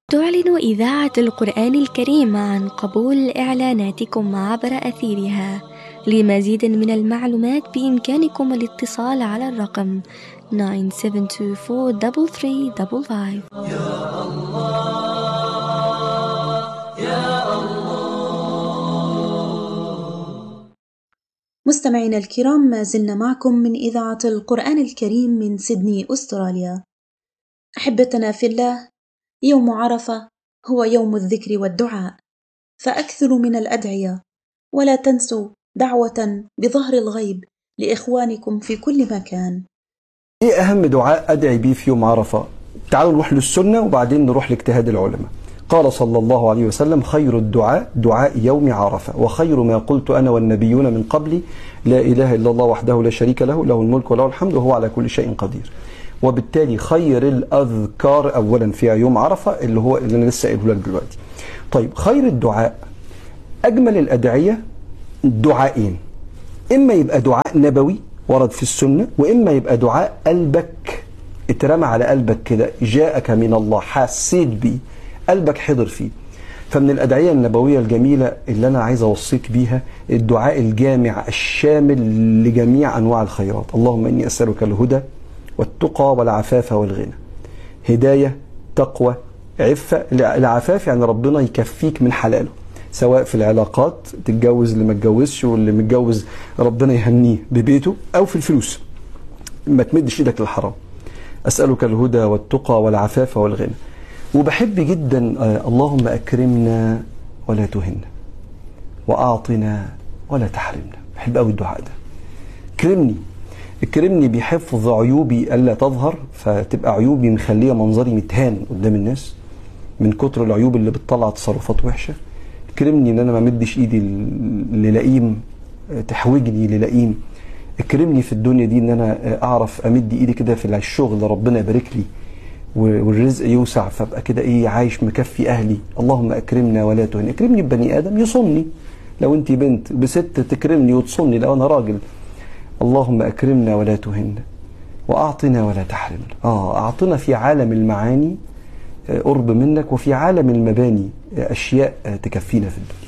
تعلن إذاعة القرآن الكريم عن قبول إعلاناتكم عبر أثيرها لمزيد من المعلومات بإمكانكم الاتصال على الرقم 97243355 يا الله يا الله مستمعينا الكرام ما زلنا معكم من إذاعة القرآن الكريم من سيدني أستراليا أحبتنا في الله يوم عرفة هو يوم الذكر والدعاء فأكثروا من الأدعية ولا تنسوا دعوة بظهر الغيب لإخوانكم في كل مكان ايه اهم دعاء ادعي بيه في يوم عرفه تعالوا نروح للسنه وبعدين نروح لاجتهاد العلماء قال صلى الله عليه وسلم خير الدعاء دعاء يوم عرفه وخير ما قلت انا والنبيون من قبلي لا اله الا الله وحده لا شريك له له الملك وله الحمد وهو على كل شيء قدير وبالتالي خير الاذكار اولا في يوم عرفه اللي هو اللي انا لسه قايله لك دلوقتي طيب خير الدعاء اجمل الادعيه دعائين اما يبقى دعاء نبوي ورد في السنه واما يبقى دعاء قلبك اترمى على قلبك كده جاءك من الله حسيت بيه قلبك حضر فيه فمن الادعيه النبويه الجميله اللي انا عايز اوصيك بيها الدعاء الجامع الشامل لجميع انواع الخيرات اللهم اني اسالك الهدى والتقى والعفاف والغنى هدايه تقوى عفه العفاف يعني ربنا يكفيك من حلاله سواء في العلاقات تتجوز اللي ما اتجوزش واللي متجوز ربنا يهنيه ببيته او في الفلوس ما تمدش ايدك للحرام اسالك الهدى والتقى والعفاف والغنى وبحب جدا آه، اللهم اكرمنا ولا تهنا واعطنا ولا تحرمنا بحب قوي الدعاء ده كرمني اكرمني بحفظ عيوبي الا تظهر فتبقى عيوبي مخليه منظري متهان قدام الناس من كتر العيوب اللي بتطلع تصرفات وحشه اكرمني ان انا ما مدش ايدي للئيم تحوجني للئيم اكرمني في الدنيا دي ان انا اعرف امد ايدي كده في الشغل ربنا يبارك لي والرزق يوسع فابقى كده ايه عايش مكفي اهلي اللهم اكرمنا ولا تهن اكرمني ببني ادم يصني لو انت بنت بست تكرمني وتصني لو انا راجل اللهم اكرمنا ولا تهنا واعطنا ولا تحرمنا اه اعطنا في عالم المعاني قرب منك وفي عالم المباني اشياء تكفينا في الدنيا